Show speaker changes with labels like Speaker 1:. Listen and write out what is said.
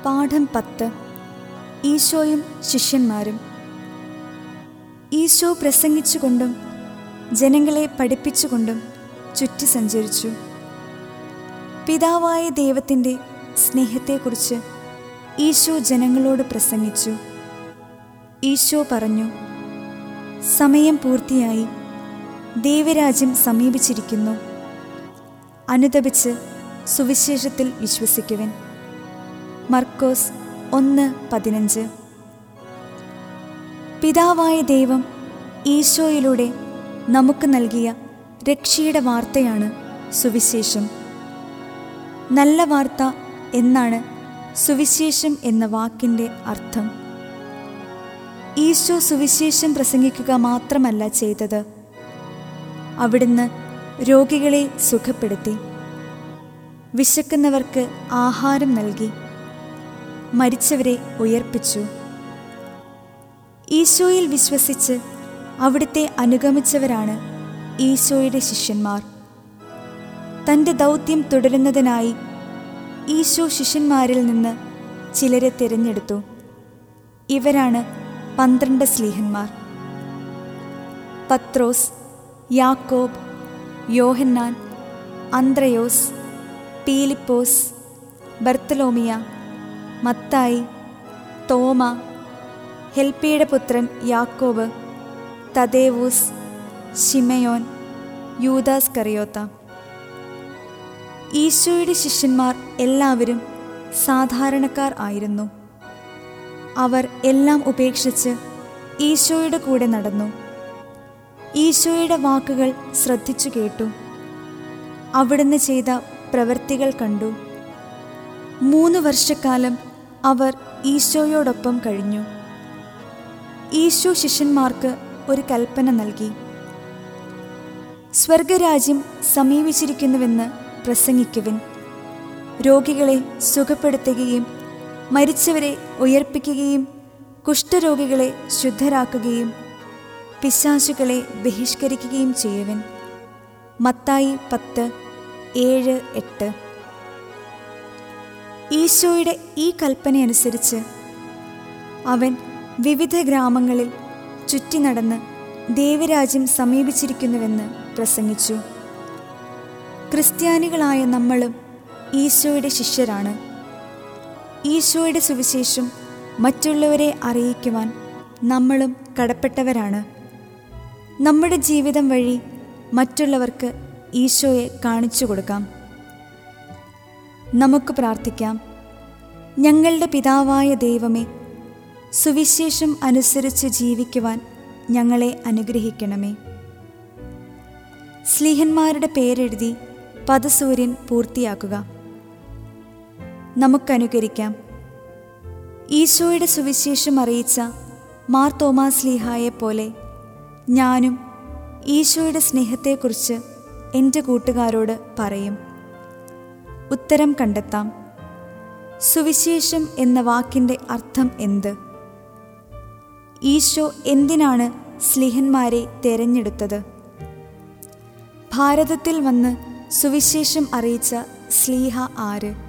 Speaker 1: പാഠം പത്ത് ഈശോയും ശിഷ്യന്മാരും ഈശോ പ്രസംഗിച്ചുകൊണ്ടും ജനങ്ങളെ പഠിപ്പിച്ചുകൊണ്ടും ചുറ്റി സഞ്ചരിച്ചു പിതാവായ ദൈവത്തിൻ്റെ സ്നേഹത്തെക്കുറിച്ച് ഈശോ ജനങ്ങളോട് പ്രസംഗിച്ചു ഈശോ പറഞ്ഞു സമയം പൂർത്തിയായി ദൈവരാജ്യം സമീപിച്ചിരിക്കുന്നു അനുതപിച്ച് സുവിശേഷത്തിൽ വിശ്വസിക്കുവൻ മർക്കോസ് ഒന്ന് പതിനഞ്ച് പിതാവായ ദൈവം ഈശോയിലൂടെ നമുക്ക് നൽകിയ രക്ഷയുടെ വാർത്തയാണ് സുവിശേഷം നല്ല വാർത്ത എന്നാണ് സുവിശേഷം എന്ന വാക്കിൻ്റെ അർത്ഥം ഈശോ സുവിശേഷം പ്രസംഗിക്കുക മാത്രമല്ല ചെയ്തത് അവിടുന്ന് രോഗികളെ സുഖപ്പെടുത്തി വിശക്കുന്നവർക്ക് ആഹാരം നൽകി മരിച്ചവരെ ഉയർപ്പിച്ചു ഈശോയിൽ വിശ്വസിച്ച് അവിടുത്തെ അനുഗമിച്ചവരാണ് ഈശോയുടെ ശിഷ്യന്മാർ തൻ്റെ ദൗത്യം തുടരുന്നതിനായി ഈശോ ശിഷ്യന്മാരിൽ നിന്ന് ചിലരെ തിരഞ്ഞെടുത്തു ഇവരാണ് പന്ത്രണ്ട് സ്ലീഹന്മാർ പത്രോസ് യാക്കോബ് യോഹന്നാൻ അന്ത്രയോസ് പീലിപ്പോസ് ബർത്തലോമിയ മത്തായി തോമ ഹെൽപ്പിയുടെ പുത്രൻ യാക്കോബ് തദേവൂസ് ഷിമയോൻ യൂദാസ് കറിയോത്ത ഈശോയുടെ ശിഷ്യന്മാർ എല്ലാവരും സാധാരണക്കാർ ആയിരുന്നു അവർ എല്ലാം ഉപേക്ഷിച്ച് ഈശോയുടെ കൂടെ നടന്നു ഈശോയുടെ വാക്കുകൾ ശ്രദ്ധിച്ചു കേട്ടു അവിടുന്ന് ചെയ്ത പ്രവൃത്തികൾ കണ്ടു മൂന്ന് വർഷക്കാലം അവർ ഈശോയോടൊപ്പം കഴിഞ്ഞു ഈശോ ശിഷ്യന്മാർക്ക് ഒരു കൽപ്പന നൽകി സ്വർഗരാജ്യം സമീപിച്ചിരിക്കുന്നുവെന്ന് പ്രസംഗിക്കുവിൻ രോഗികളെ സുഖപ്പെടുത്തുകയും മരിച്ചവരെ ഉയർപ്പിക്കുകയും കുഷ്ഠരോഗികളെ ശുദ്ധരാക്കുകയും പിശാചുകളെ ബഹിഷ്കരിക്കുകയും ചെയ്യുവൻ മത്തായി പത്ത് ഏഴ് എട്ട് ഈശോയുടെ ഈ കൽപ്പനയനുസരിച്ച് അവൻ വിവിധ ഗ്രാമങ്ങളിൽ ചുറ്റി നടന്ന് ദേവരാജ്യം സമീപിച്ചിരിക്കുന്നുവെന്ന് പ്രസംഗിച്ചു ക്രിസ്ത്യാനികളായ നമ്മളും ഈശോയുടെ ശിഷ്യരാണ് ഈശോയുടെ സുവിശേഷം മറ്റുള്ളവരെ അറിയിക്കുവാൻ നമ്മളും കടപ്പെട്ടവരാണ് നമ്മുടെ ജീവിതം വഴി മറ്റുള്ളവർക്ക് ഈശോയെ കാണിച്ചു കൊടുക്കാം നമുക്ക് പ്രാർത്ഥിക്കാം ഞങ്ങളുടെ പിതാവായ ദൈവമേ സുവിശേഷം അനുസരിച്ച് ജീവിക്കുവാൻ ഞങ്ങളെ അനുഗ്രഹിക്കണമേ സ്ലീഹന്മാരുടെ പേരെഴുതി പദസൂര്യൻ പൂർത്തിയാക്കുക നമുക്കനുകരിക്കാം ഈശോയുടെ സുവിശേഷം അറിയിച്ച മാർ തോമാസ് ലീഹായെ പോലെ ഞാനും ഈശോയുടെ സ്നേഹത്തെക്കുറിച്ച് എൻ്റെ കൂട്ടുകാരോട് പറയും ഉത്തരം കണ്ടെത്താം സുവിശേഷം എന്ന വാക്കിൻ്റെ അർത്ഥം എന്ത് ഈശോ എന്തിനാണ് സ്ലിഹന്മാരെ തെരഞ്ഞെടുത്തത് ഭാരതത്തിൽ വന്ന് സുവിശേഷം അറിയിച്ച സ്ലീഹ ആര്